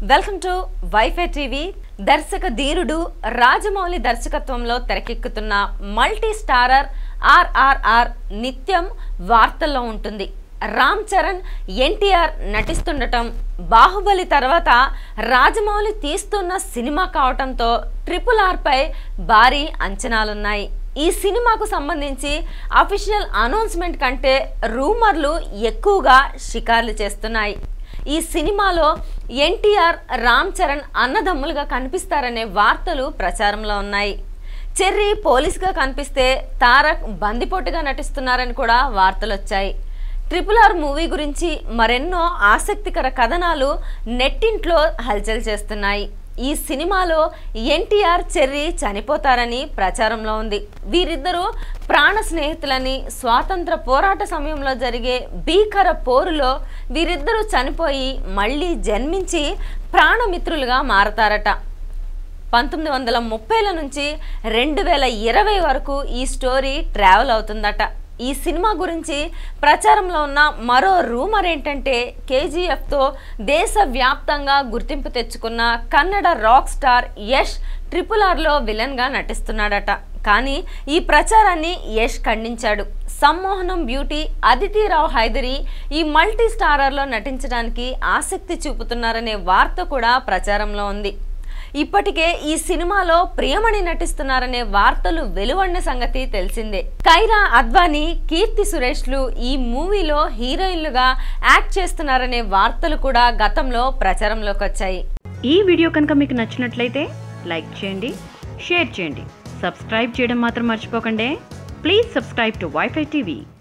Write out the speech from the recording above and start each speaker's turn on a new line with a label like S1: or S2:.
S1: welcome to wifi TV దర్శక ధీరుడు రాజమౌళి దర్శకత్వంలో తెరకెక్కుతున్న మల్టీ స్టారర్ ఆర్ఆర్ఆర్ నిత్యం వార్తల్లో ఉంటుంది రామ్ చరణ్ ఎన్టీఆర్ నటిస్తుండటం బాహుబలి తర్వాత రాజమౌళి తీస్తున్న సినిమా కావటంతో ట్రిపుల్ ఆర్పై భారీ అంచనాలున్నాయి ఈ సినిమాకు సంబంధించి అఫీషియల్ అనౌన్స్మెంట్ కంటే రూమర్లు ఎక్కువగా షికార్లు చేస్తున్నాయి ఈ సినిమాలో ఎన్టీఆర్ రామ్ చరణ్ అన్నదమ్ములుగా కనిపిస్తారనే వార్తలు ప్రచారంలో ఉన్నాయి చెర్రీ పోలీస్గా కనిపిస్తే తారక్ బందిపోటుగా నటిస్తున్నారని కూడా వార్తలు వచ్చాయి ట్రిపుల్ ఆర్ మూవీ గురించి మరెన్నో ఆసక్తికర కథనాలు నెట్టింట్లో హల్చల్ చేస్తున్నాయి ఈ సినిమాలో ఎన్టీఆర్ చెర్రీ చనిపోతారని ప్రచారంలో ఉంది వీరిద్దరూ ప్రాణ స్నేహితులని స్వాతంత్ర పోరాట సమయంలో జరిగే భీకర పోరులో వీరిద్దరూ చనిపోయి మళ్ళీ జన్మించి ప్రాణమిత్రులుగా మారతారట పంతొమ్మిది వందల ముప్పైల నుంచి రెండు వేల ఇరవై వరకు ఈ స్టోరీ ట్రావెల్ అవుతుందట ఈ సినిమా గురించి ప్రచారంలో ఉన్న మరో రూమర్ ఏంటంటే కేజీఎఫ్తో దేశవ్యాప్తంగా గుర్తింపు తెచ్చుకున్న Kannada rock star Yash triple ఆర్లో విలన్గా నటిస్తున్నాడట కానీ ఈ ప్రచారాన్ని యష్ ఖండించాడు సమ్మోహనం బ్యూటీ అదితిరావు హైదరి ఈ మల్టీ స్టారర్లో నటించడానికి ఆసక్తి చూపుతున్నారనే వార్త కూడా ప్రచారంలో ఉంది ఇప్పటికే ఈ సినిమాలో ప్రియమణి నటిస్తున్నారనే వార్తలు వెలువడిన సంగతి తెలిసిందే కైరా అద్వానీ కీర్తి సురేష్లు ఈ మూవీలో హీరోయిన్లుగా యాక్ట్ చేస్తున్నారనే వార్తలు కూడా గతంలో ప్రచారంలోకి వచ్చాయి
S2: ఈ వీడియో కనుక మీకు నచ్చినట్లయితే లైక్ చేయండి షేర్ చేయండి సబ్స్క్రైబ్ చేయడం మాత్రం మర్చిపోకండి please subscribe to wifi TV